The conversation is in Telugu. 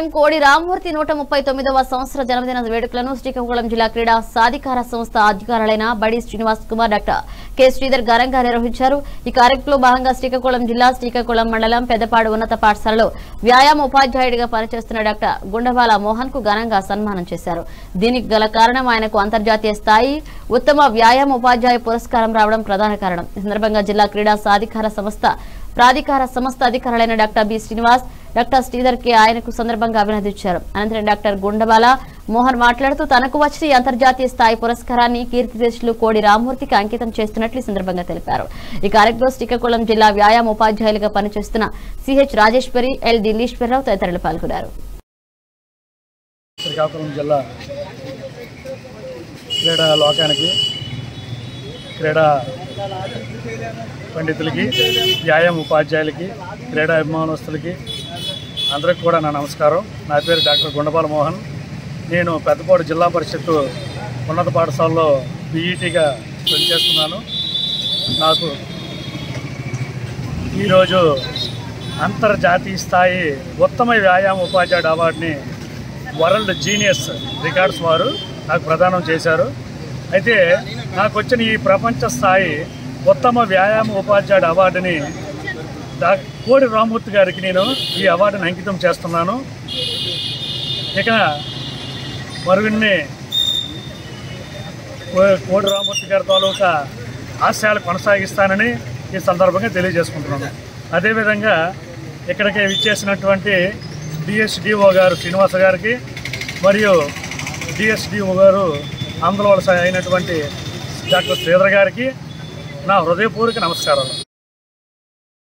సీఎం కోడి రామ్మూర్తి నూట ముప్పై తొమ్మిదవ సంవత్సర జన్మదిన వేడుకలను శ్రీకాకుళం జిల్లా క్రీడా సాధికార సంస్థ అధికారులైన బడి శ్రీనివాస్ కుమార్ డాక్టర్ కె శ్రీధర్ ఘనంగా నిర్వహించారు ఈ కార్యక్రమంలో భాగంగా శ్రీకాకుళం జిల్లా శ్రీకాకుళం మండలం పెద్దపాడు ఉన్నత పాఠశాలలో వ్యాయామ ఉపాధ్యాయుడిగా పనిచేస్తున్న డాక్టర్ గుండబాల మోహన్ కు ఘనంగా సన్మానం చేశారు దీనికి గల కారణం ఆయనకు అంతర్జాతీయ స్థాయి ఉత్తమ వ్యాయామ ఉపాధ్యాయ పురస్కారం రావడం ప్రధాన కారణం ఈ సందర్భంగా జిల్లా క్రీడా సాధికార సంస్థ ప్రాధికార సంస్థ అధికారులైన doctor B Srinivas doctor Sridhar K ఆయనకు సందర్భంగా అభినందించారు అనంతరం డాక్టర్ గుండబాల మోహన్ మాట్లాడుతూ తనకు వచ్చిన ఈ అంతర్జాతీయ స్థాయి పురస్కారాన్ని కీర్తిశేషులు కోడి రామ్మూర్తికి అంకితం చేస్తున్నట్లు ఈ సందర్భంగా తెలిపారు ఈ కార్యక్రమంలో శ్రీకాకుళం జిల్లా వ్యాయామ ఉపాధ్యాయులుగా పనిచేస్తున్న సిహెచ్ రాజేశ్వరి ఎల్ దిల్లీశ్వరరావు తదితరులు పాల్గొన్నారు శ్రీకాకుళం జిల్లా క్రీడా లోకానికి క్రీడా పండితులకి వ్యాయామ ఉపాధ్యాయులకి క్రీడా అభిమానస్తులకి అందరికి కూడా నా నమస్కారం నా పేరు డాక్టర్ గుండపాల మోహన్ నేను పెద్దపాడు జిల్లా పరిషత్తు ఉన్నత పాఠశాలలో బీఈటీగా పనిచేస్తున్నాను నాకు ఈరోజు అంతర్జాతీయ స్థాయి ఉత్తమ వ్యాయామ ఉపాధ్యాయుడు అవార్డుని వరల్డ్ జీనియస్ రికార్డ్స్ వారు నాకు ప్రదానం చేశారు అయితే నాకు వచ్చిన ఈ ప్రపంచ స్థాయి ఉత్తమ వ్యాయామ ఉపాధ్యాయుడు అవార్డుని డా కోడి రామూర్తి గారికి నేను ఈ అవార్డుని అంకితం చేస్తున్నాను ఇక మరిన్ని కో- కోడి రామూర్తి గారి తాలూకా ఆశయాలు కొనసాగిస్తానని ఈ సందర్భంగా తెలియజేసుకుంటున్నాను అదేవిధంగా ఇక్కడికి విచ్చేసినటువంటి డిఎస్డిఓ గారు శ్రీనివాస గారికి మరియు డిఎస్డిఓ గారు ఆంధ్రవలస అయినటువంటి డాక్టర్ శ్రీధర్ గారికి నా హృదయపూర్వక నమస్కారాలు